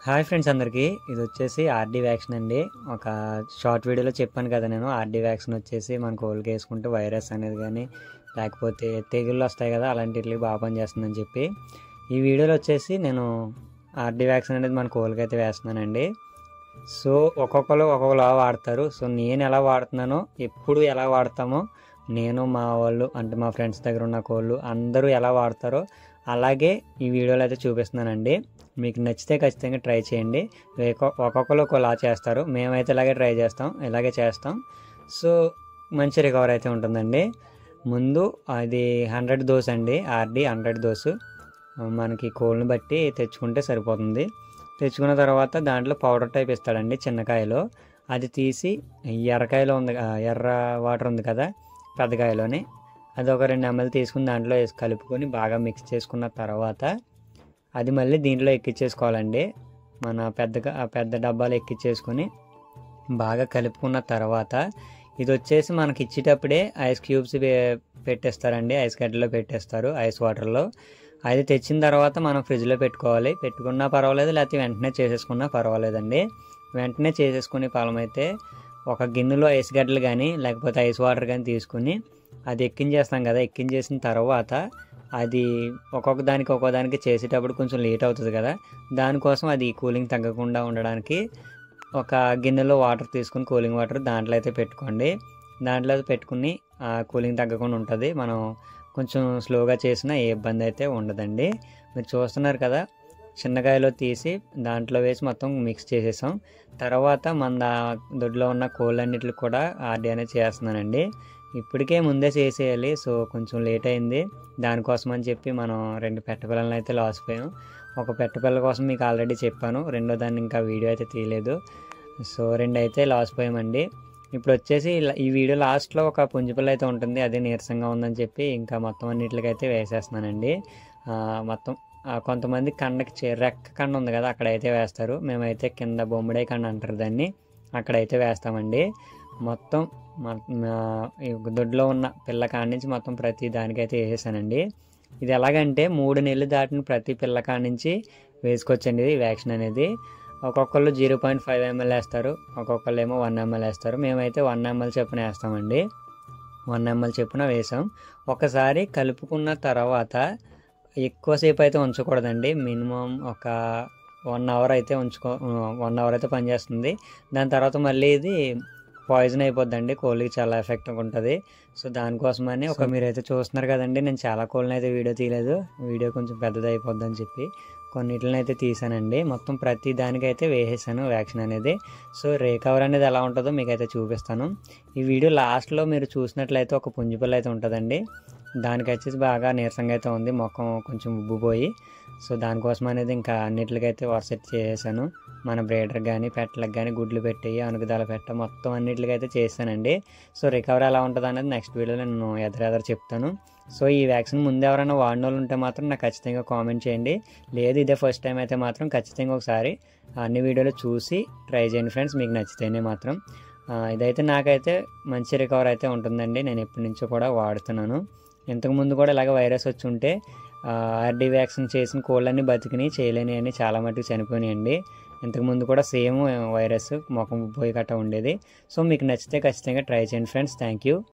hi friends అందరికీ ఇది వచ్చేసి ఆర్డీ వ్యాక్సిన్ అండి ఒక షార్ట్ వీడియోలో చెప్పాను కదా నేను ఆర్డీ వ్యాక్సిన్ వచ్చేసి మన కోళ్ళకి వేసుకుంటే వైరస్ అనేది కానీ లేకపోతే తెగుళ్ళు వస్తాయి కదా అలాంటివి బాగా పనిచేస్తుందని చెప్పి ఈ వీడియోలో వచ్చేసి నేను ఆర్డీ వ్యాక్సిన్ అనేది మన కోళ్ళకి అయితే వేస్తున్నానండి సో ఒక్కొక్కరు ఒక్కొక్కలా వాడతారు సో నేను ఎలా వాడుతున్నానో ఎప్పుడు ఎలా వాడతామో నేను మా వాళ్ళు అంటే మా ఫ్రెండ్స్ దగ్గర ఉన్న కోళ్ళు అందరూ ఎలా వాడతారో అలాగే ఈ వీడియోలో అయితే చూపిస్తున్నానండి మీకు నచ్చితే ఖచ్చితంగా ట్రై చేయండి ఒక్కొ- ఒక్కొక్కరు ఒకలా చేస్తారు మేమైతే ఇలాగే ట్రై చేస్తాం ఇలాగే చేస్తాం సో మంచి రికవర్ అయితే ఉంటుందండి ముందు అది హండ్రెడ్ డోస్ అండి ఆర్డి హండ్రెడ్ డోసు మనకి కోళ్ళని బట్టి తెచ్చుకుంటే సరిపోతుంది తెచ్చుకున్న తర్వాత దాంట్లో పౌడర్ టైప్ ఇస్తాడండి చిన్నకాయలో అది తీసి ఎర్రకాయలో ఉంది ఆ, ఎర్ర వాటర్ ఉంది కదా పెద్దకాయలోని అది ఒక రెండు ఎంఎల్ తీసుకుని దాంట్లో వేసి కలుపుకొని బాగా మిక్స్ చేసుకున్న తర్వాత అది మళ్ళీ దీంట్లో ఎక్కించేసుకోవాలండి మన పెద్ద పెద్ద డబ్బాలు ఎక్కించేసుకొని బాగా కలుపుకున్న తర్వాత ఇది వచ్చేసి మనకి ఇచ్చేటప్పుడే ఐస్ క్యూబ్స్ వే- పెట్టేస్తారండి ఐస్ గడ్డలో పెట్టేస్తారు ఐస్ వాటర్లో అది తెచ్చిన తర్వాత మనం ఫ్రిడ్జ్లో పెట్టుకోవాలి పెట్టుకున్నా పర్వాలేదు లేకపోతే వెంటనే చేసేసుకున్నా పర్వాలేదండి వెంటనే చేసేసుకునే ఫలం అయితే ఒక గిన్నెలో ఐస్ గడ్డలు కానీ లేకపోతే ఐస్ వాటర్ కానీ తీసుకుని అది ఎక్కించేస్తాం కదా ఎక్కించేసిన తర్వాత అది ఒక్కొక్క దానికి ఒక్కొక్క దానికి చేసేటప్పుడు కొంచెం లేట్ అవుతుంది కదా దానికోసం అది కూలింగ్ తగ్గకుండా ఉండడానికి ఒక గిన్నెలో వాటర్ తీసుకుని కూలింగ్ వాటర్ దాంట్లో అయితే పెట్టుకోండి దాంట్లో అయితే పెట్టుకుని ఆ కూలింగ్ తగ్గకుండా ఉంటుంది మనం కొంచెం స్లోగా చేసినా ఏ ఇబ్బంది అయితే ఉండదండి మీరు చూస్తున్నారు కదా చిన్నకాయలో తీసి దాంట్లో వేసి మొత్తం మిక్స్ చేసేసాం తర్వాత మన దా- దొడ్లో ఉన్న కోళ్ళన్నిటికి కూడా ఆర్డీ అనేది చేస్తున్నానండి ఇప్పటికే ముందే చేసేయాలి సో కొంచెం లేట్ అయింది దానికోసం అని చెప్పి మనం రెండు పెట్ట పిల్లలను అయితే లాస్ పోయాం ఒక పెట్ట పిల్ల కోసం మీకు ఆల్రెడీ చెప్పాను రెండో దాన్ని ఇంకా వీడియో అయితే తీయలేదు సో రెండు అయితే లాస్ పోయామండి ఇప్పుడు వచ్చేసి ఇలా- ఈ వీడియో లాస్ట్లో ఒక పుంజిపిల్ల అయితే ఉంటుంది అదే నీరసంగా ఉందని చెప్పి ఇంకా మొత్తం అన్నిటికైతే వేసేస్తున్నానండి ఆ, మొత్తం ఆ, కొంతమంది కండకి చే- రెక్క కండ ఉంది కదా అక్కడైతే వేస్తారు మేమైతే కింద బొమ్మిడే కండ అంటారు దాన్ని అక్కడైతే వేస్తామండి మొత్తం మ- మా- ఈ దొడ్లో ఉన్న పిల్ల కాడి నుంచి మొత్తం ప్రతి దానికైతే వేసేసానండి ఇది ఎలాగంటే మూడు నెలలు దాటిన ప్రతి పిల్ల కాడి నుంచి వేసుకోవచ్చండి ఈ వ్యాక్సిన్ అనేది ఒక్కొక్కళ్ళు జీరో పాయింట్ ఫైవ్ ఎంఎల్ వేస్తారు ఒక్కొక్కళ్ళు ఏమో వన్ ఎంఎల్ వేస్తారు మేమైతే వన్ ఎంఎల్ చొప్పున వేస్తామండి వన్ ఎంఎల్ చొప్పున వేసాం ఒకసారి కలుపుకున్న తర్వాత ఎక్కువసేపు అయితే ఉంచకూడదండి మినిమం ఒక వన్ అవర్ అయితే ఉంచుకో వన్ అవర్ అయితే పనిచేస్తుంది దాని తర్వాత మళ్ళీ ఇది పాయిజన్ అయిపోద్దండి కోళ్ళకి చాలా ఎఫెక్ట్ ఉంటుంది సో దానికోసమని ఒక మీరైతే చూస్తున్నారు కదండి నేను చాలా కోళ్ళని అయితే వీడియో తీయలేదు వీడియో కొంచెం పెద్దది అయిపోద్ది అని చెప్పి కొన్నిటిని అయితే తీసానండి మొత్తం ప్రతి దానికైతే వేసేసాను వ్యాక్సిన్ అనేది సో రికవర్ అనేది ఎలా ఉంటుందో మీకు అయితే చూపిస్తాను ఈ వీడియో లాస్ట్లో మీరు చూసినట్లయితే ఒక పుంజిపిల్ల అయితే ఉంటుందండి దానికి వచ్చేసి బాగా నీరసంగా అయితే ఉంది మొఖం కొంచెం ఉబ్బిపోయి సో దానికోసం అనేది ఇంకా అన్నిటికైతే వర్సెట్ చేసేసాను మన బ్రేడర్ కానీ పెట్టలకు కానీ గుడ్లు పెట్టి అనుగుదాల పెట్ట మొత్తం అన్నిటికైతే చేశానండి సో రికవర్ ఎలా ఉంటుంది అనేది నెక్స్ట్ వీడియోలో నేను ఎదురెదరు చెప్తాను సో ఈ వ్యాక్సిన్ ముందు ఎవరైనా వాడిన వాళ్ళు ఉంటే మాత్రం నాకు ఖచ్చితంగా కామెంట్ చేయండి లేదు ఇదే ఫస్ట్ టైం అయితే మాత్రం ఖచ్చితంగా ఒకసారి అన్ని వీడియోలు చూసి ట్రై చేయండి ఫ్రెండ్స్ మీకు నచ్చితేనే మాత్రం ఆ, ఇదైతే నాకైతే మంచి రికవర్ అయితే ఉంటుందండి నేను ఎప్పటి నుంచో కూడా వాడుతున్నాను ఇంతకుముందు కూడా ఇలాగ వైరస్ వచ్చి ఉంటే ఆర్డీ వ్యాక్సిన్ చేసిన కోళ్ళన్నీ బతికినాయి చేయలేని అని చాలా మటుకు చనిపోయినాయండి ఇంతకుముందు కూడా సేమ్ వైరస్ ముఖం పోయి గట్ట ఉండేది సో మీకు నచ్చితే ఖచ్చితంగా ట్రై చేయండి ఫ్రెండ్స్ థ్యాంక్ యూ